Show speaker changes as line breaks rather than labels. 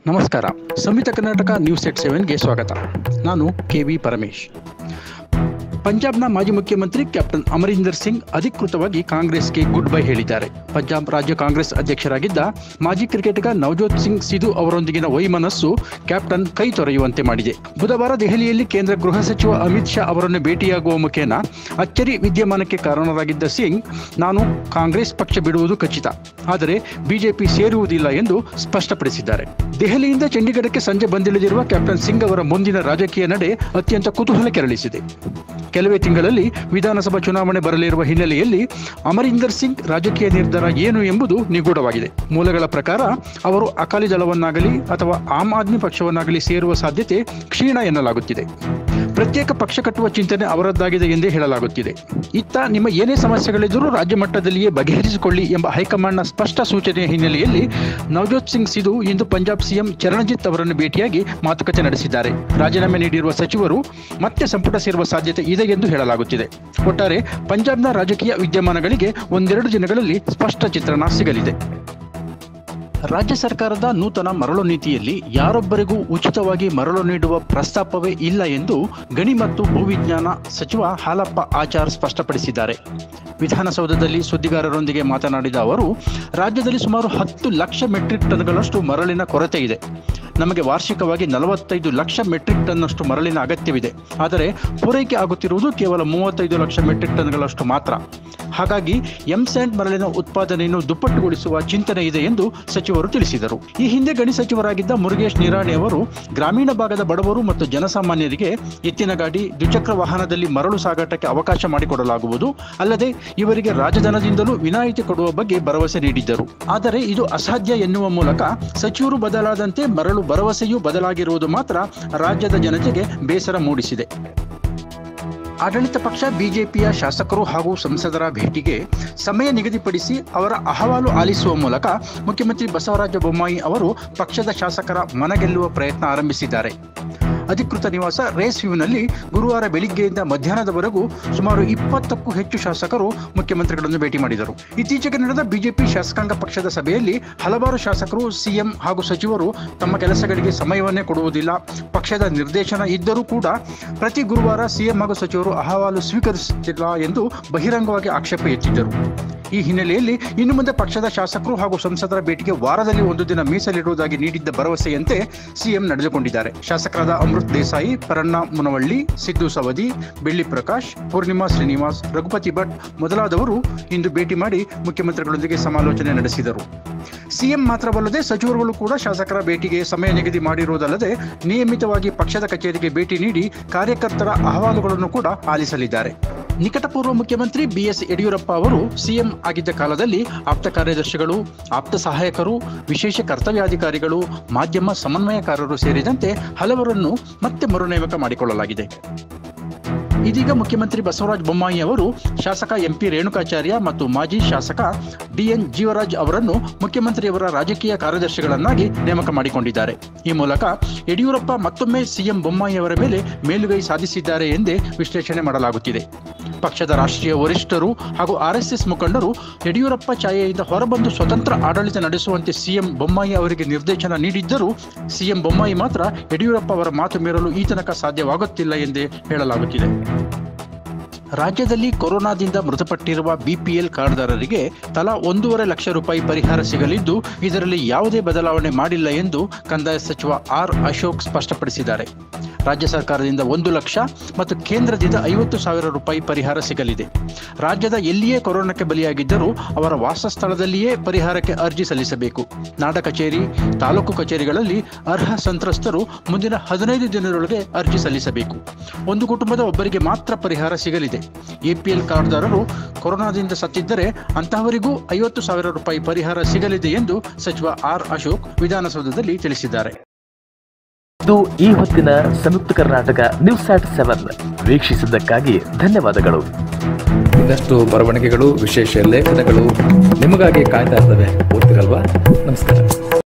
ನಮಸ್ಕಾರ ಸಂಯುಕ್ತ ಕರ್ನಾಟಕ ನ್ಯೂಸ್ ಎಟ್ ಸೆವೆನ್ಗೆ ಸ್ವಾಗತ ನಾನು ಕೆ ವಿ ಪರಮೇಶ್ ಪಂಜಾಬ್ನ ಮಾಜಿ ಮುಖ್ಯಮಂತ್ರಿ ಕ್ಯಾಪ್ಟನ್ ಅಮರೀಂದರ್ ಸಿಂಗ್ ಅಧಿಕೃತವಾಗಿ ಕಾಂಗ್ರೆಸ್ಗೆ ಗುಡ್ ಬೈ ಹೇಳಿದ್ದಾರೆ ಪಂಜಾಬ್ ರಾಜ್ಯ ಕಾಂಗ್ರೆಸ್ ಅಧ್ಯಕ್ಷರಾಗಿದ್ದ ಮಾಜಿ ಕ್ರಿಕೆಟಿಗ ನವಜೋತ್ ಸಿಂಗ್ ಸಿಧು ಅವರೊಂದಿಗಿನ ವೈಮನಸ್ಸು ಕ್ಯಾಪ್ಟನ್ ಕೈ ತೊರೆಯುವಂತೆ ಮಾಡಿದೆ ಬುಧವಾರ ದೆಹಲಿಯಲ್ಲಿ ಕೇಂದ್ರ ಗೃಹ ಸಚಿವ ಅಮಿತ್ ಶಾ ಅವರನ್ನು ಭೇಟಿಯಾಗುವ ಮುಖೇನ ಅಚ್ಚರಿ ವಿದ್ಯಮಾನಕ್ಕೆ ಕಾರಣರಾಗಿದ್ದ ಸಿಂಗ್ ನಾನು ಕಾಂಗ್ರೆಸ್ ಪಕ್ಷ ಬಿಡುವುದು ಖಚಿತ ಆದರೆ ಬಿಜೆಪಿ ಸೇರುವುದಿಲ್ಲ ಎಂದು ಸ್ಪಷ್ಟಪಡಿಸಿದ್ದಾರೆ ದೆಹಲಿಯಿಂದ ಚಂಡೀಗಢಕ್ಕೆ ಸಂಜೆ ಬಂದಿಳಿದಿರುವ ಕ್ಯಾಪ್ಟನ್ ಸಿಂಗ್ ಅವರ ಮುಂದಿನ ರಾಜಕೀಯ ನಡೆ ಅತ್ಯಂತ ಕುತೂಹಲ ಕೆರಳಿಸಿದೆ ಕೆಲವೇ ತಿಂಗಳಲ್ಲಿ ವಿಧಾನಸಭಾ ಚುನಾವಣೆ ಬರಲಿರುವ ಹಿನ್ನೆಲೆಯಲ್ಲಿ ಅಮರೀಂದರ್ ಸಿಂಗ್ ರಾಜಕೀಯ ನಿರ್ಧಾರ ಏನು ಎಂಬುದು ನಿಗೂಢವಾಗಿದೆ ಮೂಲಗಳ ಪ್ರಕಾರ ಅವರು ಅಕಾಲಿ ದಳವನ್ನಾಗಲಿ ಅಥವಾ ಆಮ್ ಆದ್ಮಿ ಪಕ್ಷವನ್ನಾಗಲಿ ಸೇರುವ ಸಾಧ್ಯತೆ ಕ್ಷೀಣ ಎನ್ನಲಾಗುತ್ತಿದೆ ಪ್ರತ್ಯೇಕ ಪಕ್ಷ ಕಟ್ಟುವ ಚಿಂತನೆ ಅವರದ್ದಾಗಿದೆ ಎಂದೇ ಹೇಳಲಾಗುತ್ತಿದೆ ಇತ್ತ ನಿಮ್ಮ ಏನೇ ಸಮಸ್ಯೆಗಳಿದ್ದರೂ ರಾಜ್ಯ ಮಟ್ಟದಲ್ಲಿಯೇ ಬಗೆಹರಿಸಿಕೊಳ್ಳಿ ಎಂಬ ಹೈಕಮಾಂಡ್ನ ಸ್ಪಷ್ಟ ಸೂಚನೆಯ ಹಿನ್ನೆಲೆಯಲ್ಲಿ ನವಜೋತ್ ಸಿಂಗ್ ಸಿಧು ಇಂದು ಪಂಜಾಬ್ ಸಿಎಂ ಚರಣಜಿತ್ ಅವರನ್ನು ಭೇಟಿಯಾಗಿ ಮಾತುಕತೆ ನಡೆಸಿದ್ದಾರೆ ರಾಜೀನಾಮೆ ನೀಡಿರುವ ಸಚಿವರು ಮತ್ತೆ ಸಂಪುಟ ಸೇರುವ ಸಾಧ್ಯತೆ ಇದೆ ಎಂದು ಹೇಳಲಾಗುತ್ತಿದೆ ಒಟ್ಟಾರೆ ಪಂಜಾಬ್ನ ರಾಜಕೀಯ ವಿದ್ಯಮಾನಗಳಿಗೆ ಒಂದೆರಡು ದಿನಗಳಲ್ಲಿ ಸ್ಪಷ್ಟ ಚಿತ್ರಣ ಸಿಗಲಿದೆ ರಾಜ್ಯ ಸರ್ಕಾರದ ನೂತನ ಮರಳು ನೀತಿಯಲ್ಲಿ ಯಾರೊಬ್ಬರಿಗೂ ಉಚಿತವಾಗಿ ಮರಳು ನೀಡುವ ಪ್ರಸ್ತಾಪವೇ ಇಲ್ಲ ಎಂದು ಗಣಿ ಮತ್ತು ಭೂವಿಜ್ಞಾನ ಸಚಿವ ಹಾಲಪ್ಪ ಆಚಾರ್ ಸ್ಪಷ್ಟಪಡಿಸಿದ್ದಾರೆ ವಿಧಾನಸೌಧದಲ್ಲಿ ಸುದ್ದಿಗಾರರೊಂದಿಗೆ ಮಾತನಾಡಿದ ಅವರು ರಾಜ್ಯದಲ್ಲಿ ಸುಮಾರು ಹತ್ತು ಲಕ್ಷ ಮೆಟ್ರಿಕ್ ಟನ್ಗಳಷ್ಟು ಮರಳಿನ ಕೊರತೆ ಇದೆ ನಮಗೆ ವಾರ್ಷಿಕವಾಗಿ ನಲವತ್ತೈದು ಲಕ್ಷ ಮೆಟ್ರಿಕ್ ಟನ್ನಷ್ಟು ಮರಳಿನ ಅಗತ್ಯವಿದೆ ಆದರೆ ಪೂರೈಕೆ ಆಗುತ್ತಿರುವುದು ಕೇವಲ ಮೂವತ್ತೈದು ಲಕ್ಷ ಮೆಟ್ರಿಕ್ ಟನ್ಗಳಷ್ಟು ಮಾತ್ರ ಹಾಗಾಗಿ ಎಂಸ್ಯಾಂಡ್ ಮರಳಿನ ಉತ್ಪಾದನೆಯನ್ನು ದುಪ್ಪಟ್ಟುಗೊಳಿಸುವ ಚಿಂತನೆ ಇದೆ ಎಂದು ಸಚಿವರು ತಿಳಿಸಿದರು ಈ ಹಿಂದೆ ಗಣಿ ಸಚಿವರಾಗಿದ್ದ ಮುರುಗೇಶ್ ನಿರಾಣಿ ಅವರು ಗ್ರಾಮೀಣ ಭಾಗದ ಬಡವರು ಮತ್ತು ಜನಸಾಮಾನ್ಯರಿಗೆ ಎತ್ತಿನ ಗಾಡಿ ದ್ವಿಚಕ್ರ ವಾಹನದಲ್ಲಿ ಮರಳು ಸಾಗಾಟಕ್ಕೆ ಅವಕಾಶ ಮಾಡಿಕೊಡಲಾಗುವುದು ಅಲ್ಲದೆ ಇವರಿಗೆ ರಾಜಧನದಿಂದಲೂ ವಿನಾಯಿತಿ ಕೊಡುವ ಬಗ್ಗೆ ಭರವಸೆ ನೀಡಿದ್ದರು ಆದರೆ ಇದು ಅಸಾಧ್ಯ ಎನ್ನುವ ಮೂಲಕ ಸಚಿವರು ಬದಲಾದಂತೆ ಮರಳು ಭರವಸೆಯೂ ಬದಲಾಗಿರುವುದು ಮಾತ್ರ ರಾಜ್ಯದ ಜನತೆಗೆ ಬೇಸರ ಮೂಡಿಸಿದೆ ಆಡಳಿತ ಪಕ್ಷ ಬಿಜೆಪಿಯ ಶಾಸಕರು ಹಾಗೂ ಸಂಸದರ ಭೇಟಿಗೆ ಸಮಯ ನಿಗದಿಪಡಿಸಿ ಅವರ ಅಹವಾಲು ಆಲಿಸುವ ಮೂಲಕ ಮುಖ್ಯಮಂತ್ರಿ ಬಸವರಾಜ ಬೊಮ್ಮಾಯಿ ಅವರು ಪಕ್ಷದ ಶಾಸಕರ ಮನಗೆಲ್ಲುವ ಪ್ರಯತ್ನ ಆರಂಭಿಸಿದ್ದಾರೆ ಅಧಿಕೃತ ನಿವಾಸ ರೇಸ್ ವ್ಯೂನಲ್ಲಿ ಗುರುವಾರ ಬೆಳಿಗ್ಗೆಯಿಂದ ಮಧ್ಯಾಹ್ನದವರೆಗೂ ಸುಮಾರು ಇಪ್ಪತ್ತಕ್ಕೂ ಹೆಚ್ಚು ಶಾಸಕರು ಮುಖ್ಯಮಂತ್ರಿಗಳನ್ನು ಭೇಟಿ ಮಾಡಿದರು ಇತ್ತೀಚೆಗೆ ನಡೆದ ಬಿಜೆಪಿ ಶಾಸಕಾಂಗ ಪಕ್ಷದ ಸಭೆಯಲ್ಲಿ ಹಲವಾರು ಶಾಸಕರು ಸಿಎಂ ಹಾಗೂ ಸಚಿವರು ತಮ್ಮ ಕೆಲಸಗಳಿಗೆ ಸಮಯವನ್ನೇ ಕೊಡುವುದಿಲ್ಲ ಪಕ್ಷದ ನಿರ್ದೇಶನ ಇದ್ದರೂ ಕೂಡ ಪ್ರತಿ ಗುರುವಾರ ಸಿಎಂ ಹಾಗೂ ಸಚಿವರು ಅಹವಾಲು ಸ್ವೀಕರಿಸುತ್ತಿಲ್ಲ ಎಂದು ಬಹಿರಂಗವಾಗಿ ಆಕ್ಷೇಪ ಎತ್ತಿದ್ದರು ಈ ಹಿನ್ನೆಲೆಯಲ್ಲಿ ಇನ್ನು ಮುಂದೆ ಪಕ್ಷದ ಶಾಸಕರು ಹಾಗೂ ಸಂಸದರ ಭೇಟಿಗೆ ವಾರದಲ್ಲಿ ಒಂದು ದಿನ ಮೀಸಲಿಡುವುದಾಗಿ ನೀಡಿದ್ದ ಭರವಸೆಯಂತೆ ಸಿಎಂ ನಡೆದುಕೊಂಡಿದ್ದಾರೆ ಶಾಸಕರಾದ ಅಮೃತ್ ದೇಸಾಯಿ ಪರಣ್ಣ ಮುನವಳ್ಳಿ ಸಿದ್ದು ಸವದಿ ಬೆಳ್ಳಿ ಪ್ರಕಾಶ್ ಪೂರ್ಣಿಮಾ ಶ್ರೀನಿವಾಸ್ ರಘುಪತಿ ಭಟ್ ಮೊದಲಾದವರು ಇಂದು ಭೇಟಿ ಮಾಡಿ ಮುಖ್ಯಮಂತ್ರಿಗಳೊಂದಿಗೆ ಸಮಾಲೋಚನೆ ನಡೆಸಿದರು ಸಿಎಂ ಮಾತ್ರವಲ್ಲದೆ ಸಚಿವರುಗಳು ಕೂಡ ಶಾಸಕರ ಭೇಟಿಗೆ ಸಮಯ ನಿಗದಿ ಮಾಡಿರುವುದಲ್ಲದೆ ನಿಯಮಿತವಾಗಿ ಪಕ್ಷದ ಕಚೇರಿಗೆ ಭೇಟಿ ನೀಡಿ ಕಾರ್ಯಕರ್ತರ ಅಹವಾಲುಗಳನ್ನು ಕೂಡ ಆಲಿಸಲಿದ್ದಾರೆ ನಿಕಟಪೂರ್ವ ಮುಖ್ಯಮಂತ್ರಿ ಬಿಎಸ್ ಯಡಿಯೂರಪ್ಪ ಅವರು ಸಿಎಂ ಆಗಿದ್ದ ಕಾಲದಲ್ಲಿ ಆಪ್ತ ಕಾರ್ಯದರ್ಶಿಗಳು ಆಪ್ತ ಸಹಾಯಕರು ವಿಶೇಷ ಕರ್ತವ್ಯಾಧಿಕಾರಿಗಳು ಮಾಧ್ಯಮ ಸಮನ್ವಯಕಾರರು ಸೇರಿದಂತೆ ಹಲವರನ್ನು ಮತ್ತೆ ಮರುನೇಮಕ ಮಾಡಿಕೊಳ್ಳಲಾಗಿದೆ ಇದೀಗ ಮುಖ್ಯಮಂತ್ರಿ ಬಸವರಾಜ ಬೊಮ್ಮಾಯಿ ಅವರು ಶಾಸಕ ಎಂಪಿ ರೇಣುಕಾಚಾರ್ಯ ಮತ್ತು ಮಾಜಿ ಶಾಸಕ ಡಿಎನ್ ಜೀವರಾಜ್ ಅವರನ್ನು ಮುಖ್ಯಮಂತ್ರಿಯವರ ರಾಜಕೀಯ ಕಾರ್ಯದರ್ಶಿಗಳನ್ನಾಗಿ ನೇಮಕ ಮಾಡಿಕೊಂಡಿದ್ದಾರೆ ಈ ಮೂಲಕ ಯಡಿಯೂರಪ್ಪ ಮತ್ತೊಮ್ಮೆ ಸಿಎಂ ಬೊಮ್ಮಾಯಿ ಅವರ ಮೇಲೆ ಮೇಲುಗೈ ಸಾಧಿಸಿದ್ದಾರೆ ಎಂದೇ ವಿಶ್ಲೇಷಣೆ ಮಾಡಲಾಗುತ್ತಿದೆ ಪಕ್ಷದ ರಾಷ್ಟ್ರೀಯ ವರಿಷ್ಠರು ಹಾಗೂ ಆರ್ಎಸ್ಎಸ್ ಮುಖಂಡರು ಯಡಿಯೂರಪ್ಪ ಛಾಯೆಯಿಂದ ಹೊರಬಂದು ಸ್ವತಂತ್ರ ಆಡಳಿತ ನಡೆಸುವಂತೆ ಸಿಎಂ ಬೊಮ್ಮಾಯಿ ಅವರಿಗೆ ನಿರ್ದೇಶನ ನೀಡಿದ್ದರೂ ಸಿಎಂ ಬೊಮ್ಮಾಯಿ ಮಾತ್ರ ಯಡಿಯೂರಪ್ಪ ಅವರ ಮಾತು ಮೀರಲು ಈ ತನಕ ಸಾಧ್ಯವಾಗುತ್ತಿಲ್ಲ ಎಂದೇ ಹೇಳಲಾಗುತ್ತಿದೆ ರಾಜ್ಯದಲ್ಲಿ ಕೊರೋನಾದಿಂದ ಮೃತಪಟ್ಟಿರುವ ಬಿಪಿಎಲ್ ಕಾರ್ಡ್ದಾರರಿಗೆ ತಲಾ ಒಂದೂವರೆ ಲಕ್ಷ ರೂಪಾಯಿ ಪರಿಹಾರ ಸಿಗಲಿದ್ದು ಇದರಲ್ಲಿ ಯಾವುದೇ ಬದಲಾವಣೆ ಮಾಡಿಲ್ಲ ಎಂದು ಕಂದಾಯ ಸಚಿವ ಆರ್ ಅಶೋಕ್ ಸ್ಪಷ್ಟಪಡಿಸಿದ್ದಾರೆ ರಾಜ್ಯ ಸರ್ಕಾರದಿಂದ ಒಂದು ಲಕ್ಷ ಮತ್ತು ಕೇಂದ್ರದಿಂದ ಐವತ್ತು ಸಾವಿರ ರೂಪಾಯಿ ಪರಿಹಾರ ಸಿಗಲಿದೆ ರಾಜ್ಯದ ಎಲ್ಲಿಯೇ ಕೊರೋನಾಕ್ಕೆ ಬಲಿಯಾಗಿದ್ದರೂ ಅವರ ವಾಸಸ್ಥಳದಲ್ಲಿಯೇ ಪರಿಹಾರಕ್ಕೆ ಅರ್ಜಿ ಸಲ್ಲಿಸಬೇಕು ನಾಡ ಕಚೇರಿ ತಾಲೂಕು ಕಚೇರಿಗಳಲ್ಲಿ ಅರ್ಹ ಸಂತ್ರಸ್ತರು ಮುಂದಿನ ಹದಿನೈದು ದಿನದೊಳಗೆ ಅರ್ಜಿ ಸಲ್ಲಿಸಬೇಕು ಒಂದು ಕುಟುಂಬದ ಒಬ್ಬರಿಗೆ ಮಾತ್ರ ಪರಿಹಾರ ಸಿಗಲಿದೆ ಎಪಿಎಲ್ ಕಾರ್ಡ್ದಾರರು ಕೊರೋನಾದಿಂದ ಸತ್ತಿದ್ದರೆ ಅಂತಹವರಿಗೂ ಐವತ್ತು ಸಾವಿರ ರೂಪಾಯಿ ಪರಿಹಾರ ಸಿಗಲಿದೆ ಎಂದು ಸಚಿವ ಆರ್ ಅಶೋಕ್ ವಿಧಾನಸೌಧದಲ್ಲಿ ತಿಳಿಸಿದ್ದಾರೆ
ಇದು ಈ ಹೊತ್ತಿನ Samyukta Karnataka news at seven ವೀಕ್ಷಿಸಿದ್ದಕ್ಕಾಗಿ ಧನ್ಯವಾದಗಳು
ಇನ್ನಷ್ಟು ಬರವಣಿಗೆಗಳು ವಿಶೇಷ ಲೇಖನಗಳು ನಿಮಗಾಗಿ ಕಾಯ್ತಾ ಇರ್ತವೆ ಓದ್ತಿರಲ್ವಾ ನಮಸ್ಕಾರ